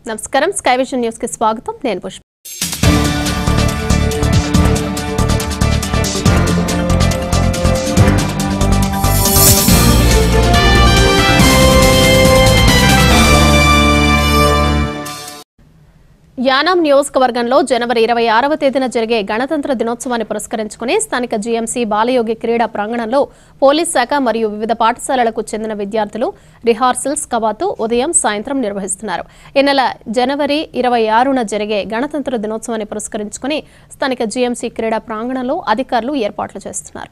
నమస్కారం sky vision news కి స్వాగతం నేను పుష్ప యానాం నియోజకవర్గంలో జనవరి ఇరవై ఆరవ తేదీన జరిగే గణతంత్ర దినోత్సవాన్ని పురస్కరించుకుని స్థానిక జీఎంసీ బాలయోగి క్రీడా ప్రాంగణంలో పోలీస్ శాఖ మరియు వివిధ పాఠశాలలకు చెందిన విద్యార్థులు రిహార్సల్స్ కవాతు ఉదయం సాయంత్రం నిర్వహిస్తున్నారు ఈ నెల జనవరి ఇరవై ఆరున జరిగే గణతంత్ర దినోత్సవాన్ని పురస్కరించుకుని స్థానిక జీఎంసీ క్రీడా ప్రాంగణంలో అధికారులు ఏర్పాట్లు చేస్తున్నారు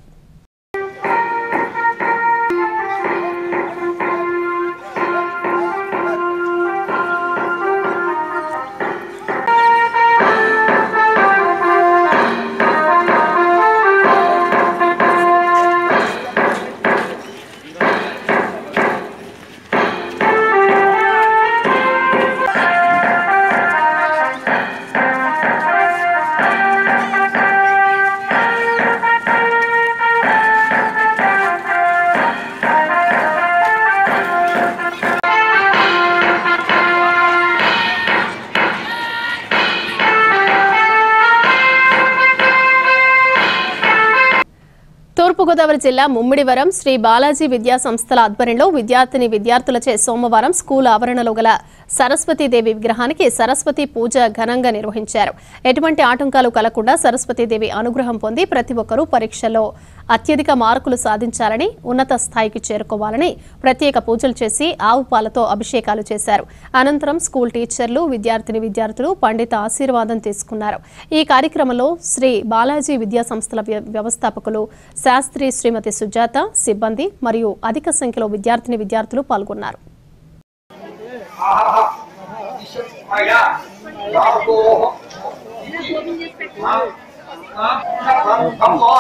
తూర్పుగోదావరి జిల్లా ముమ్మిడివరం శ్రీ బాలాజీ విద్యా సంస్థల ఆధ్వర్యంలో విద్యార్థిని విద్యార్థులచే సోమవారం స్కూల్ ఆవరణలో గల సరస్వతీదేవి విగ్రహానికి సరస్వతి పూజ ఘనంగా నిర్వహించారు ఎటువంటి ఆటంకాలు కలగకుండా సరస్వతీదేవి అనుగ్రహం పొంది ప్రతి ఒక్కరూ పరీక్షల్లో అత్యధిక మార్కులు సాధించాలని ఉన్నత స్థాయికి చేరుకోవాలని ప్రత్యేక పూజలు చేసి ఆవు పాలతో అభిషేకాలు చేశారు అనంతరం స్కూల్ టీచర్లు విద్యార్థిని విద్యార్థులు పండిత ఆశీర్వాదం తీసుకున్నారు ఈ కార్యక్రమంలో శ్రీ బాలాజీ విద్యా సంస్థల వ్య- వ్యవస్థాపకులు శాస్త్రి శ్రీమతి సుజాత సిబ్బంది మరియు అధిక సంఖ్యలో విద్యార్థిని విద్యార్థులు పాల్గొన్నారు మయా రాఘోః బ్రహ్మో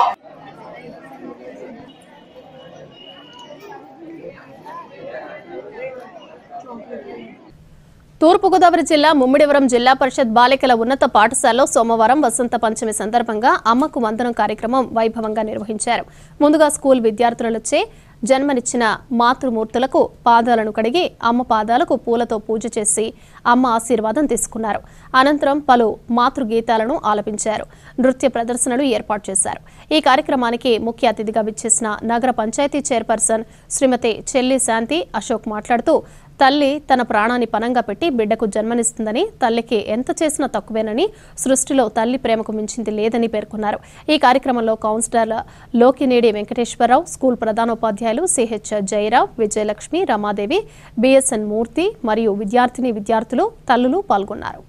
తూర్పుగోదావరి జిల్లా ముమ్మిడివరం జిల్లా పరిషత్ బాలికల ఉన్నత పాఠశాలలో సోమవారం వసంత పంచమి సందర్భంగా అమ్మకు వందనం కార్యక్రమం వైభవంగా నిర్వహించారు ముందుగా స్కూల్ విద్యార్థులచే జన్మనిచ్చిన మాతృమూర్తులకు పాదాలను కడిగి అమ్మ పాదాలకు పూలతో పూజ చేసి అమ్మ ఆశీర్వాదం తీసుకున్నారు అనంతరం పలు మాతృగీతాలను ఆలపించారు నృత్య ప్రదర్శనలు ఏర్పాటు చేశారు ఈ కార్యక్రమానికి ముఖ్య అతిథిగా విచ్చేసిన నగర పంచాయతీ చైర్పర్సన్ శ్రీమతి చెల్లి శాంతి అశోక్ మాట్లాడుతూ తల్లి తన ప్రాణాన్ని పనంగా పెట్టి బిడ్డకు జన్మనిస్తుందని తల్లికి ఎంత చేసినా తక్కువేనని సృష్టిలో తల్లి ప్రేమకు మించింది లేదని పేర్కొన్నారు ఈ కార్యక్రమంలో కౌన్సిలర్ లోకినేడి వెంకటేశ్వరరావు స్కూల్ ప్రధానోపాధ్యాయులు సిహెచ్ జయరావ్ విజయలక్ష్మి రమాదేవి బిఎస్ఎన్ మూర్తి మరియు విద్యార్థిని విద్యార్థులు తల్లులు పాల్గొన్నారు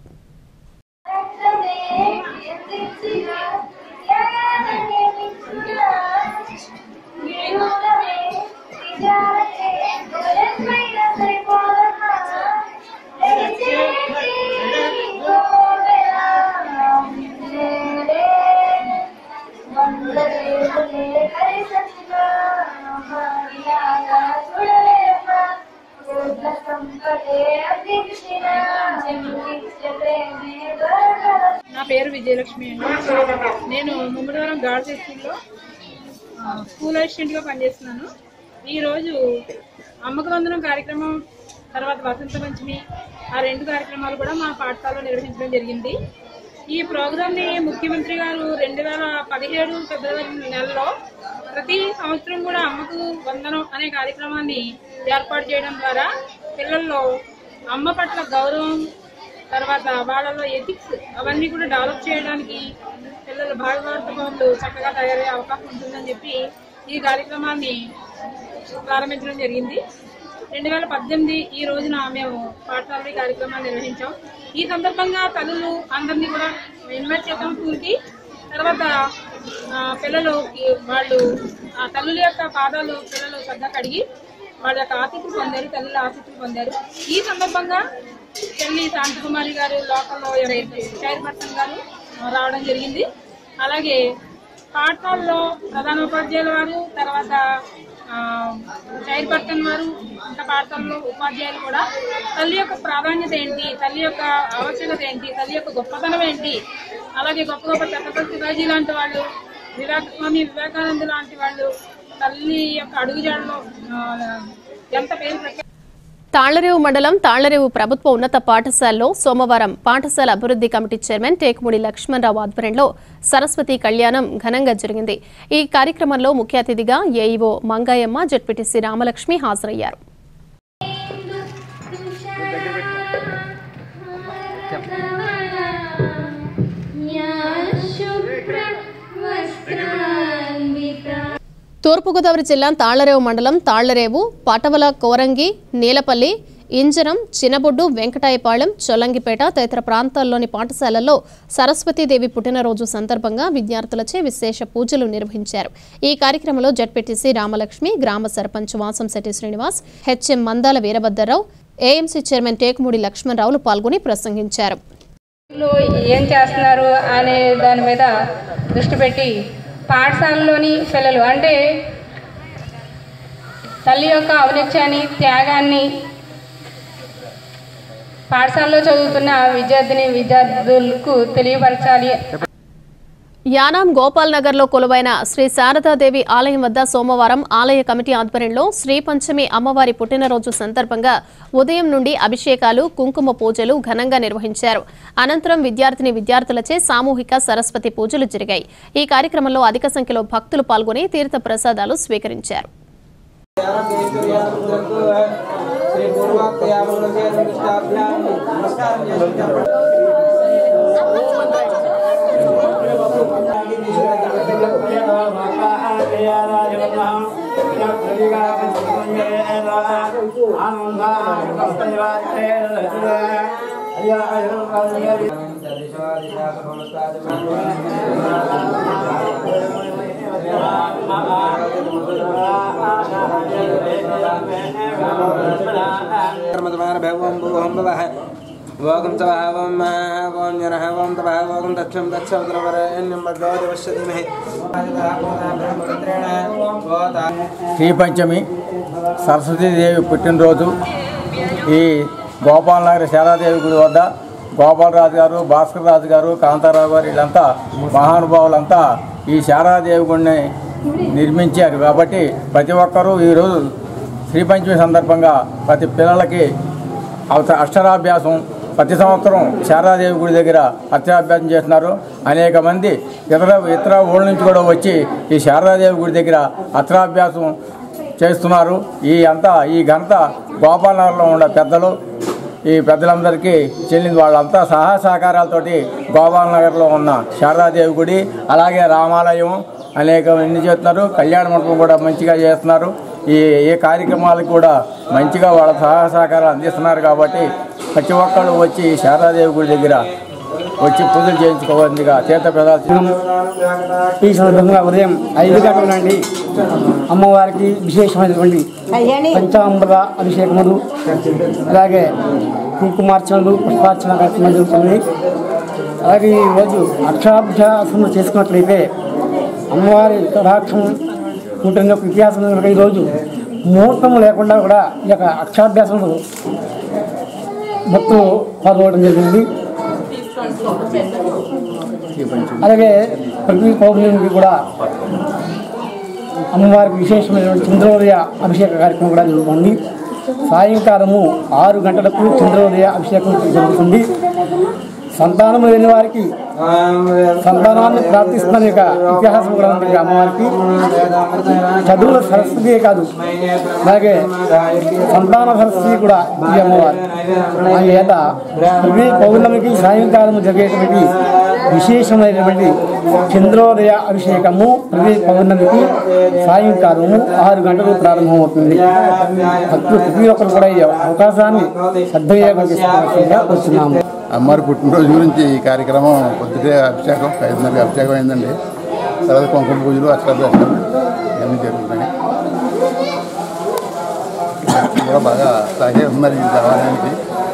సంపదే అధిక్షిణ ప్రేమే దొరకల నా పేరు విజయలక్ష్మి అండి నేను ముమ్మడివరం గాడ్స్ స్కూల్లో ఆ, స్కూల్ అసిస్టెంట్గా పనిచేస్తున్నాను ఈరోజు అమ్మక వందనం కార్యక్రమం తర్వాత వసంత పంచమి ఆ రెండు కార్యక్రమాలు కూడా మా పాఠశాలలో నిర్వహించడం జరిగింది ఈ ప్రోగ్రామ్ని ముఖ్యమంత్రి గారు రెండు వేల పదిహేడు ఫిబ్రవరి నెలలో ప్రతి సంవత్సరం కూడా అమ్మకు వందనం అనే కార్యక్రమాన్ని ఏర్పాటు చేయడం ద్వారా పిల్లల్లో అమ్మ పట్ల గౌరవం తర్వాత వాళ్ళలో ఎథిక్స్ అవన్నీ కూడా డెవలప్ చేయడానికి పిల్లలు భాగవత పనులు చక్కగా తయారయ్యే అవకాశం ఉంటుందని చెప్పి ఈ కార్యక్రమాన్ని ప్రారంభించడం జరిగింది రెండు వేల పద్దెనిమిది ఈ రోజున మేము పాఠశాల ఈ కార్యక్రమాన్ని నిర్వహించాం ఈ సందర్భంగా తల్లులు అందరినీ కూడా ఇన్వైట్ చేసాం స్కూల్కి తర్వాత ఆ, పిల్లలు ఈ వాళ్ళు ఆ తల్లుల యొక్క పాదాలు పిల్లలు శ్రద్ధ కడిగి వాళ్ళ యొక్క ఆతిథ్యం పొందారు తల్లుల ఆతిథ్యం పొందారు ఈ సందర్భంగా చెల్లి శాంతకుమారి గారు లోకల్లో చైర్పర్సన్ గారు రావడం జరిగింది అలాగే పాఠశాలలో ప్రధానోపాధ్యాయుల వారు తర్వాత ఆ, చైర్పర్సన్ వారు ఇంకా పాఠశాలలో ఉపాధ్యాయులు కూడా తల్లి యొక్క ప్రాధాన్యత ఏంటి తల్లి యొక్క ఆవశ్యకత ఏంటి తల్లి యొక్క గొప్పతనం ఏంటి అలాగే గొప్ప గొప్ప ఛత్రపతి శివాజీ లాంటి వాళ్ళు వివేక స్వామి వివేకానంద లాంటి వాళ్ళు తల్లి యొక్క అడుగుజాడలో ఆ, ఎంత పేరు ప్రఖ్యాతి తాళ్లరేవు మండలం తాళ్లరేవు ప్రభుత్వ ఉన్నత పాఠశాలలో సోమవారం పాఠశాల అభివృద్ధి కమిటీ చైర్మన్ టేకుముడి లక్ష్మణరావు ఆధ్వర్యంలో సరస్వతి కళ్యాణం ఘనంగా జరిగింది ఈ కార్యక్రమంలో ముఖ్య అతిథిగా ఏఈఓ మంగాయమ్మ జడ్పీటీసీ రామలక్ష్మి హాజరయ్యారు తూర్పుగోదావరి జిల్లా తాళ్లరేవు మండలం తాళ్లరేవు పాటవల కోరంగి నీలపల్లి ఇంజరం చినబొడ్డు వెంకటాయపాళెం చొల్లంగిపేట తదితర ప్రాంతాల్లోని పాఠశాలల్లో సరస్వతీదేవి పుట్టినరోజు సందర్భంగా విద్యార్థులచే విశేష పూజలు నిర్వహించారు ఈ కార్యక్రమంలో జడ్పీటీసీ రామలక్ష్మి గ్రామ sarpanch Vasamsetti Srinivas HM Mandala Veerabhadrarao AMC chairman Tekumudi లక్ష్మణరావులు పాల్గొని ప్రసంగించారు లో ఏం చేస్తున్నారు అనే దాని మీద దృష్టి పెట్టి పాఠశాలలోని పిల్లలు అంటే తల్లి యొక్క ఔనిత్యాన్ని త్యాగాన్ని పాఠశాలలో చదువుతున్న విద్యార్థిని విద్యార్థులకు తెలియపరచాలి యానాం గోపాల్ నగర్ లో కొలువైన శ్రీ శారదాదేవి ఆలయం వద్ద సోమవారం ఆలయ కమిటీ ఆధ్వర్యంలో శ్రీ పంచమి అమ్మవారి పుట్టినరోజు సందర్భంగా ఉదయం నుండి అభిషేకాలు కుంకుమ పూజలు ఘనంగా నిర్వహించారు అనంతరం విద్యార్థిని విద్యార్థులచే సామూహిక సరస్వతి పూజలు జరిగాయి ఈ కార్యక్రమంలో అధిక సంఖ్యలో భక్తులు పాల్గొని తీర్థ ప్రసాదాలు స్వీకరించారు శ్రీ పూర్వాక్తయామృతే నమస్కారం నమస్కారం భోగం తవాహం మహాగోం జనః ఓం తవాహం దక్షం దక్షవరవరేణ్యం భగవతి పశ్యతిమహి శ్రీ పంచమి సరస్వతీదేవి పుట్టినరోజు ఈ గోపాలనగర్ శారదాదేవి గుడి వద్ద గోపాలరాజు గారు భాస్కర్ రాజు గారు కాంతారావు గారు వీళ్ళంతా మహానుభావులంతా ఈ శారదాదేవి గుడిని నిర్మించారు కాబట్టి ప్రతి ఒక్కరూ ఈరోజు శ్రీ పంచమి సందర్భంగా ప్రతి పిల్లలకి అవత అక్షరాభ్యాసం ప్రతి సంవత్సరం శారదాదేవి గుడి దగ్గర అక్షరాభ్యాసం చేస్తున్నారు అనేక మంది ఇతర ఇతర ఊళ్ళ నుంచి కూడా వచ్చి ఈ శారదాదేవి గుడి దగ్గర అక్షరాభ్యాసం చేస్తున్నారు ఈ అంతా ఈ ఘనత గోపాలనగర్లో ఉన్న పెద్దలు ఈ పెద్దలందరికీ చెల్లింది వాళ్ళంతా సహాయ సహకారాలతోటి గోపాలనగర్లో ఉన్న శారదాదేవి గుడి అలాగే రామాలయం అనేక ఎన్ని చేస్తున్నారు కళ్యాణ మండపం కూడా మంచిగా చేస్తున్నారు ఈ ఏ కార్యక్రమాలకు కూడా మంచిగా వాళ్ళ సహాయ సహకారాలు అందిస్తున్నారు కాబట్టి ప్రతి ఒక్కళ్ళు వచ్చి ఈ శారదాదేవి గుడి దగ్గర వచ్చి పూజలు చేయించుకోవాల్సిందిగా తీర్థ ప్రదాలు ఈ సందర్భంగా ఉదయం ఐదు గంటల నుండి అమ్మవారికి విశేషమైనటువంటి పంచామృత అభిషేకములు అలాగే కుంకుమార్చనలు పుష్పార్చన కార్యక్రమం జరుగుతుంది అలాగే ఈరోజు అక్షరాభ్యాసం చేసుకున్నట్లయితే అమ్మవారి కటాక్షం ఉంటుంది ఒక ఇతిహాసం కనుక ఈరోజు ముహూర్తం లేకుండా కూడా ఈ యొక్క అక్షరాభ్యాసములు భక్తులు పాల్గొనడం జరిగింది అలాగే ప్రతి పౌర్ణమికి కూడా అమ్మవారికి విశేషమైనటువంటి చంద్రోదయ అభిషేక కార్యక్రమం కూడా జరుగుతుంది సాయంకాలము ఆరు గంటలకు చంద్రోదయ అభిషేకం జరుగుతుంది సంతానం లేని వారికి సంతానాన్ని ప్రార్థిస్తున్న యొక్క ఇతిహాసం కూడా ఉంది ఈ అమ్మవారికి చదువుల సరస్వతి కాదు అలాగే సంతాన సరస్వతి కూడా ఈ అమ్మవారు ఆ ఏట ప్రతి పౌర్ణమికి సాయంకాలం జరిగేటువంటి విశేషమైనటువంటి చంద్రోదయ అభిషేకము ప్రతి పౌర్ణమికి సాయంకాలము ఆరు గంటలకు ప్రారంభమవుతుంది భక్తులు ప్రతి ఒక్కరు కూడా ఈ అవకాశాన్ని సద్వినియోగం చేసుకోవాల్సిందిగా వస్తున్నాము అమ్మవారి పుట్టినరోజు గురించి ఈ కార్యక్రమం పొద్దుటే అభిషేకం ఐదున్నరకి అభిషేకం అయిందండి తర్వాత కుంకుమ పూజలు అక్షరాభ్యాసం ఇవన్నీ జరుగుతున్నాయి భక్తులు కూడా బాగా సహకరిస్తున్నారు ఈ దేవాలయానికి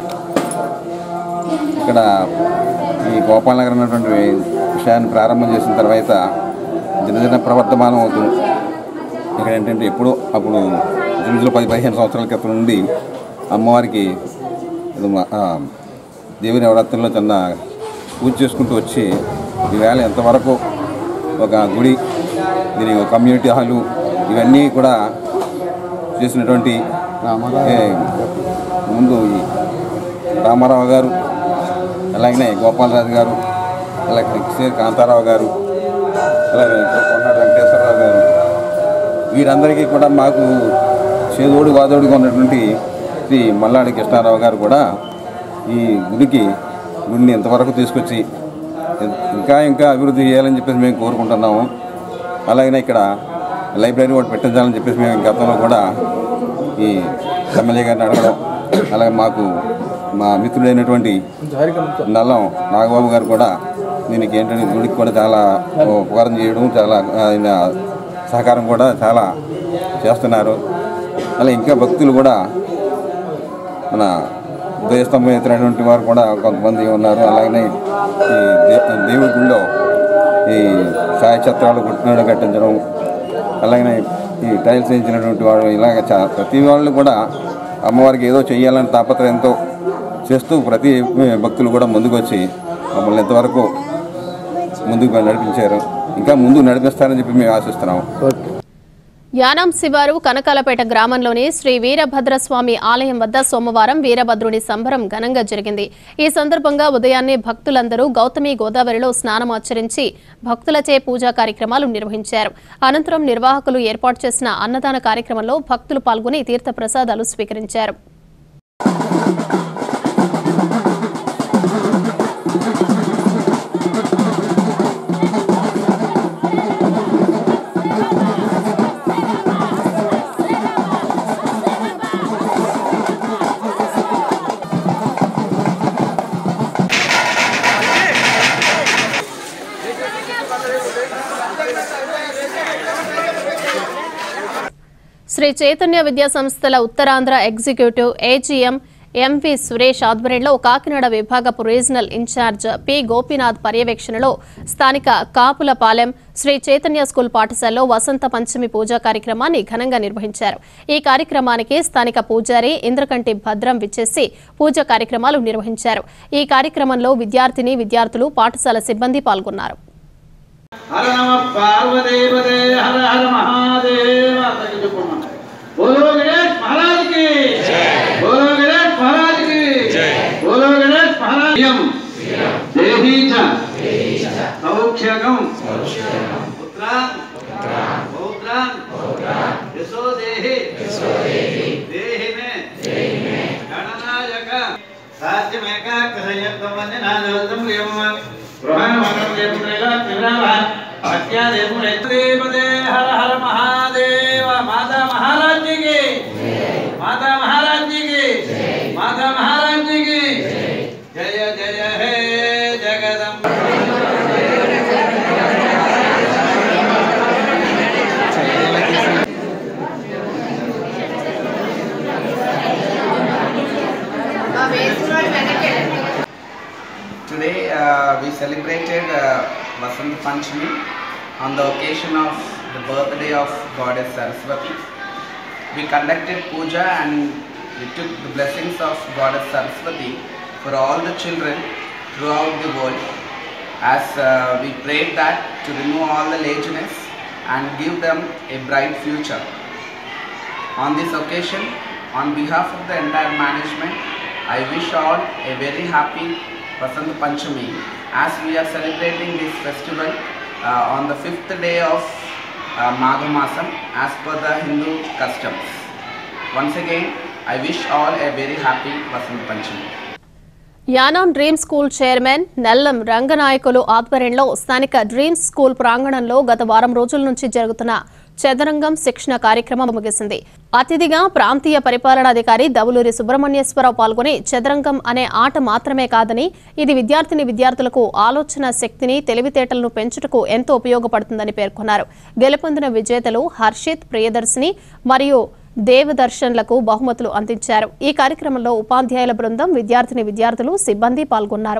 ఇక్కడ ఈ గోపాల్ నగర్ అన్నటువంటి విషయాన్ని ప్రారంభం చేసిన తర్వాత దినదిన ప్రవర్ధమానం అవుతుంది ఇక్కడ ఏంటంటే ఎప్పుడో అప్పుడు ఎనిమిదిలో పది పదిహేను సంవత్సరాల క్రితం నుండి అమ్మవారికి ఇది మా- ఆ, దేవి నవరాత్రుల్లో చిన్న పూజ చేసుకుంటూ వచ్చి ఈవేళ ఎంతవరకు ఒక గుడి దీని కమ్యూనిటీ హాలు ఇవన్నీ కూడా చేసినటువంటి ఏ, ముందు ఈ రామారావు గారు అలాగనే గోపాలరాజు గారు అలాగే కె కాంతారావు గారు అలాగే కొన్నాడు వెంకటేశ్వరరావు గారు వీరందరికీ కూడా మాకు చేదోడు వాదోడుగా ఉన్నటువంటి శ్రీ మల్లాడి కృష్ణారావు గారు కూడా ఈ గుడికి గుడిని ఇంతవరకు తీసుకొచ్చి ఇం- ఇంకా ఇంకా అభివృద్ధి చేయాలని చెప్పేసి మేము కోరుకుంటున్నాము అలాగనే ఇక్కడ లైబ్రరీ ఒకటి పెట్టించాలని చెప్పేసి మేము గతంలో కూడా ఈ ఎమ్మెల్యే గారిని అడగడం అలాగే మాకు మా మిత్రుడైనటువంటి నల్లం నాగబాబు గారు కూడా దీనికి ఏంటంటే గుడికి కూడా చాలా ఉపకారం చేయడం చాలా ఆయన సహకారం కూడా చాలా చేస్తున్నారు అలా ఇంకా భక్తులు కూడా మన ఉదయస్తంభం ఎత్తినటువంటి వారు కూడా కొంతమంది ఉన్నారు అలాగనే ఈ దే దేవుడి గుళ్ళో ఈ ఛాయాచిత్రాలు గుట్టినాడు కట్టించడం అలాగనే ఈ టైల్స్ వేయించినటువంటి వాడు ఇలాగ చా ప్రతి వాళ్ళు కూడా అమ్మవారికి ఏదో చేయాలని తాపత్రయంతో చేస్తూ ప్రతి భక్తులు కూడా ముందుకు వచ్చి మమ్మల్ని ఎంతవరకు ముందుకు నడిపించారు ఇంకా ముందుకు నడిపిస్తారని చెప్పి మేము ఆశిస్తున్నాము యానాం శివారు కనకాలపేట గ్రామంలోని శ్రీ వీరభద్రస్వామి ఆలయం వద్ద సోమవారం వీరభద్రుని సంబరం ఘనంగా జరిగింది ఈ సందర్భంగా ఉదయాన్నే భక్తులందరూ గౌతమి గోదావరిలో స్నానం ఆచరించి భక్తులచే పూజా కార్యక్రమాలు నిర్వహించారు అనంతరం నిర్వాహకులు ఏర్పాటు చేసిన అన్నదాన కార్యక్రమంలో భక్తులు పాల్గొని తీర్థ ప్రసాదాలు స్వీకరించారు శ్రీ చైతన్య విద్యా సంస్థల Uttarandhra executive AGM MV Suresh ఆధ్వర్యంలో కాకినాడ విభాగపు రీజనల్ ఇన్ఛార్జ్ పి గోపీనాథ్ పర్యవేక్షణలో స్థానిక కాపులపాలెం శ్రీ చైతన్య స్కూల్ పాఠశాలలో వసంత పంచమి పూజా కార్యక్రమాన్ని ఘనంగా నిర్వహించారు ఈ కార్యక్రమానికి స్థానిక పూజారి ఇంద్రకంటి భద్రం విచ్చేసి పూజా కార్యక్రమాలు నిర్వహించారు ఈ కార్యక్రమంలో విద్యార్థిని విద్యార్థులు పాఠశాల సిబ్బంది పాల్గొన్నారు హర నమ పార్వదేవదే హర హర మహాదేవ అందరికీ చెప్పుకోమన్నారు బోలో గణేష్ మహారాజ్ కి బోలో గణేష్ మహారాజ్ కి బోలో గణేష్ మహారాజ్ దేహీ చ సౌఖ్యకం పుత్రాన్ పౌత్రాన్ యశో దేహి దేహి మే గణనాయక సాధ్యమేకాకృతయత్వం వందనాదోదం యమ్మ हर हर महादेव माता महाराज जी की माता महाराज जी की माता महाराज जी की जय जय हे Jagadamba Today uh, we celebrated uh, Vasant Panchami on the occasion of the birthday of Goddess Saraswati. We conducted puja and we took the blessings of Goddess Saraswati for all the children throughout the world as uh, we prayed that to remove all the laziness and give them a bright future. On this occasion, on behalf of the entire management, I wish all a very happy Vasant Panchami as we are celebrating this festival uh, on the fifth day of uh, Magha Masam as per the Hindu customs. Once again, I wish all a very happy Vasant Panchami. Yanam dream school chairman Nallam Ranganayakulu ఆధ్వర్యంలో స్థానిక dream school ప్రాంగణంలో గత వారం రోజుల నుంచి జరుగుతున్న చదరంగం శిక్షణ కార్యక్రమం ముగిసింది అతిథిగా ప్రాంతీయ పరిపాలనాధికారి దవులూరి సుబ్రహ్మణ్యేశ్వరరావు పాల్గొని చదరంగం అనే ఆట మాత్రమే కాదని ఇది విద్యార్థిని విద్యార్థులకు ఆలోచన శక్తిని తెలివితేటలను పెంచుటకు ఎంతో ఉపయోగపడుతుందని పేర్కొన్నారు గెలుపొందిన విజేతలు హర్షిత్ ప్రియదర్శిని మరియు దేవదర్శన్లకు బహుమతులు అందించారు ఈ కార్యక్రమంలో ఉపాధ్యాయుల బృందం విద్యార్థిని విద్యార్థులు సిబ్బంది పాల్గొన్నారు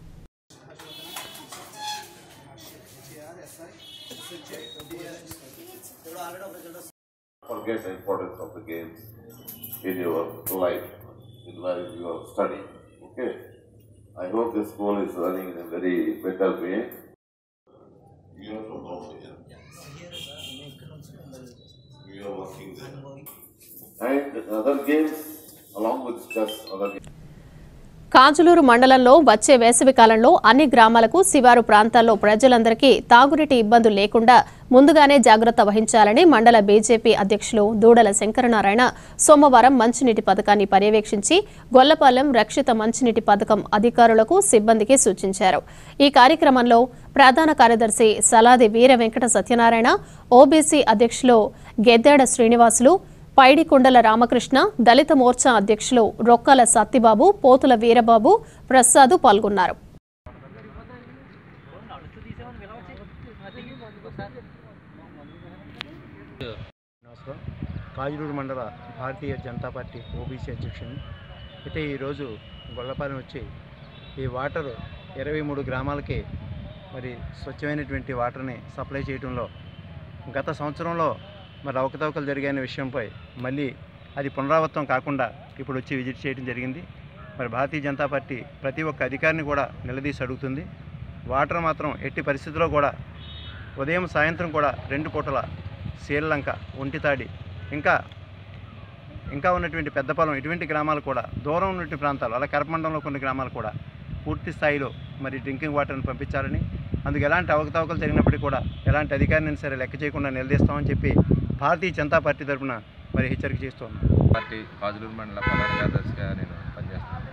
forget the importance of the games in your life, in life your study. Okay. I hope this school is running in a very better way. You are from Bombay, yeah? We are working there. and other games along with chess, other games. Kajuluru మండలంలో వచ్చే వేసవి కాలంలో అన్ని గ్రామాలకు శివారు ప్రాంతాల్లో ప్రజలందరికీ తాగునీటి ఇబ్బందులు లేకుండా ముందుగానే జాగ్రత్త వహించాలని మండల బీజేపీ అధ్యక్షులు దూడల శంకరనారాయణ సోమవారం మంచినీటి పథకాన్ని పర్యవేక్షించి గొల్లపాలెం రక్షిత మంచినీటి పథకం అధికారులకు సిబ్బందికి సూచించారు ఈ కార్యక్రమంలో ప్రధాన కార్యదర్శి సలాది వీర వెంకట సత్యనారాయణ ఓబీసీ అధ్యక్షులు గెద్దాడ శ్రీనివాసులు పైడికొండల రామకృష్ణ దళిత మోర్చా అధ్యక్షులు రొక్కల సత్తిబాబు పోతుల వీరబాబు ప్రసాద్ పాల్గొన్నారు నమస్కారం కాజులూరు మండల భారతీయ జనతా పార్టీ ఓబీసీ అధ్యక్షుని అయితే ఈరోజు గొల్లపాలెం వచ్చి ఈ వాటర్ ఇరవై మూడు గ్రామాలకి మరి స్వచ్ఛమైనటువంటి వాటర్ని సప్లై చేయడంలో గత సంవత్సరంలో మరి అవకతవకలు జరిగిన విషయంపై మళ్ళీ అది పునరావృతం కాకుండా ఇప్పుడు వచ్చి విజిట్ చేయడం జరిగింది మరి భారతీయ జనతా పార్టీ ప్రతి ఒక్క అధికారిని కూడా నిలదీసి అడుగుతుంది వాటర్ మాత్రం ఎట్టి పరిస్థితుల్లో కూడా ఉదయం సాయంత్రం కూడా రెండు పూటల శ్రీలంక ఒంటితాడి ఇంకా ఇంకా ఉన్నటువంటి పెద్దపాలెం ఇటువంటి గ్రామాలు కూడా దూరం ఉన్నటువంటి ప్రాంతాలు అలా కరపమండలంలో కొన్ని గ్రామాలు కూడా పూర్తి స్థాయిలో మరి డ్రింకింగ్ వాటర్ని పంపించాలని అందుకు ఎలాంటి అవకతవకలు జరిగినప్పటికీ కూడా ఎలాంటి అధికారిని సరే లెక్క చేయకుండా నిలదీస్తామని చెప్పి భారతీయ జనతా పార్టీ తరఫున మరి హెచ్చరిక చేస్తున్నాం పార్టీ కాజులూరు మండల ప్రధాన కార్యదర్శిగా నేను పనిచేస్తాను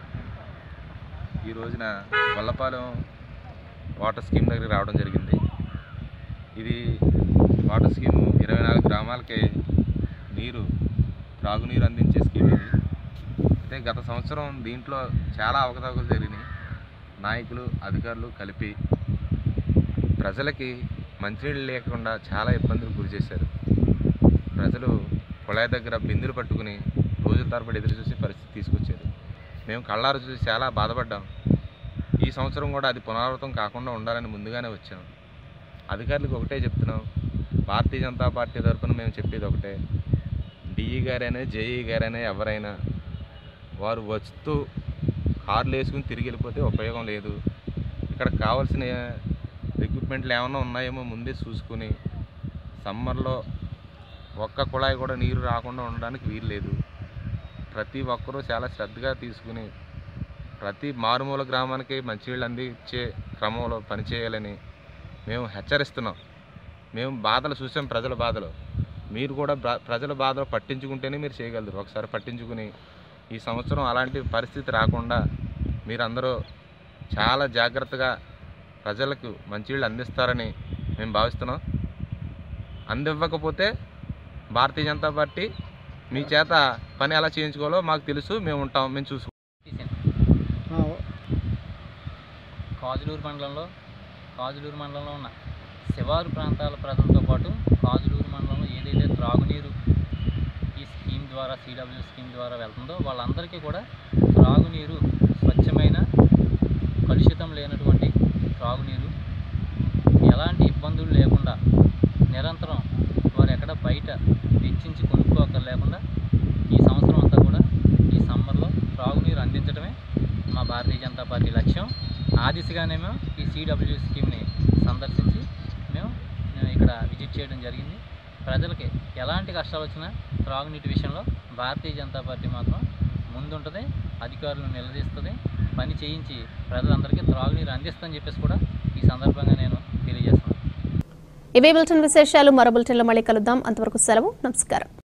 ఈ రోజున వల్లపాలెం వాటర్ స్కీమ్ దగ్గరికి రావడం జరిగింది ఇది వాటర్ స్కీము ఇరవై నాలుగు గ్రామాలకి నీరు త్రాగునీరు అందించే స్కీమ్ ఇది అయితే గత సంవత్సరం దీంట్లో చాలా అవకతవకలు జరిగినాయి నాయకులు అధికారులు కలిపి ప్రజలకి మంచినీళ్ళు లేకుండా చాలా ఇబ్బందులు గురి చేశారు ప్రజలు కుళాయి దగ్గర బిందులు పట్టుకుని రోజుల తరబడి ఎదురు చూసి పరిస్థితి తీసుకొచ్చారు మేము కళ్ళారు చూసి చాలా బాధపడ్డాం ఈ సంవత్సరం కూడా అది పునరావృతం కాకుండా ఉండాలని ముందుగానే వచ్చాం అధికారులకు ఒకటే చెప్తున్నాం భారతీయ జనతా పార్టీ తరఫున మేము చెప్పేది ఒకటే డిఈ గారైనా జేఈ గారైనా ఎవరైనా వారు వస్తూ కార్లు వేసుకుని తిరిగి వెళ్ళిపోతే ఉపయోగం లేదు ఇక్కడ కావాల్సిన ఎక్విప్మెంట్లు ఏమైనా ఉన్నాయేమో ముందే చూసుకుని సమ్మర్లో ఒక్క కుళాయి కూడా నీరు రాకుండా ఉండడానికి వీలు లేదు ప్రతి ఒక్కరూ చాలా శ్రద్ధగా తీసుకుని ప్రతి మారుమూల గ్రామానికి మంచినీళ్ళు అందించే క్రమంలో పనిచేయాలని మేము హెచ్చరిస్తున్నాం మేము బాధలు చూసాం ప్రజల బాధలు మీరు కూడా ప్ర- ప్రజల బాధలు పట్టించుకుంటేనే మీరు చేయగలరు ఒకసారి పట్టించుకుని ఈ సంవత్సరం అలాంటి పరిస్థితి రాకుండా మీరందరూ చాలా జాగ్రత్తగా ప్రజలకు మంచినీళ్ళు అందిస్తారని మేము భావిస్తున్నాం అందివ్వకపోతే భారతీయ జనతా పార్టీ మీ చేత పని ఎలా చేయించుకోవాలో మాకు తెలుసు మేము ఉంటాం మేము చూసుకుంటాం కాజులూరు మండలంలో కాజులూరు మండలంలో ఉన్న శివారు ప్రాంతాల ప్రజలతో పాటు కాజులూరు మండలంలో ఏదైతే త్రాగునీరు ఈ స్కీమ్ ద్వారా సిడబ్ల్యూ స్కీమ్ ద్వారా వెళ్తుందో వాళ్ళందరికీ కూడా త్రాగునీరు స్వచ్ఛమైన కలుషితం లేనటువంటి త్రాగునీరు ఎలాంటి ఇబ్బందులు లేకుండా నిరంతరం వారు ఎక్కడ బయట వెచ్చించి కొనుక్కోక లేకుండా ఈ సంవత్సరం అంతా కూడా ఈ సమ్మర్లో త్రాగునీరు అందించడమే మా భారతీయ జనతా పార్టీ లక్ష్యం ఆ దిశగానేమో ఈ సిడబ్ల్యూ స్కీమ్ని సందర్శించి మేము మేము ఇక్కడ విజిట్ చేయడం జరిగింది ప్రజలకి ఎలాంటి కష్టాలు వచ్చినా త్రాగునీటి విషయంలో భారతీయ జనతా పార్టీ మాత్రం ముందుంటుంది అధికారులను నిలదీస్తుంది పని చేయించి ప్రజలందరికీ త్రాగునీరు అందిస్తుందని చెప్పేసి కూడా ఈ సందర్భంగా నేను తెలియజేస్తున్నాను ఇవే బులెటిన్ విశేషాలు మరో బులెటిన్లో మళ్ళీ కలుద్దాం అంతవరకు సెలవు నమస్కారం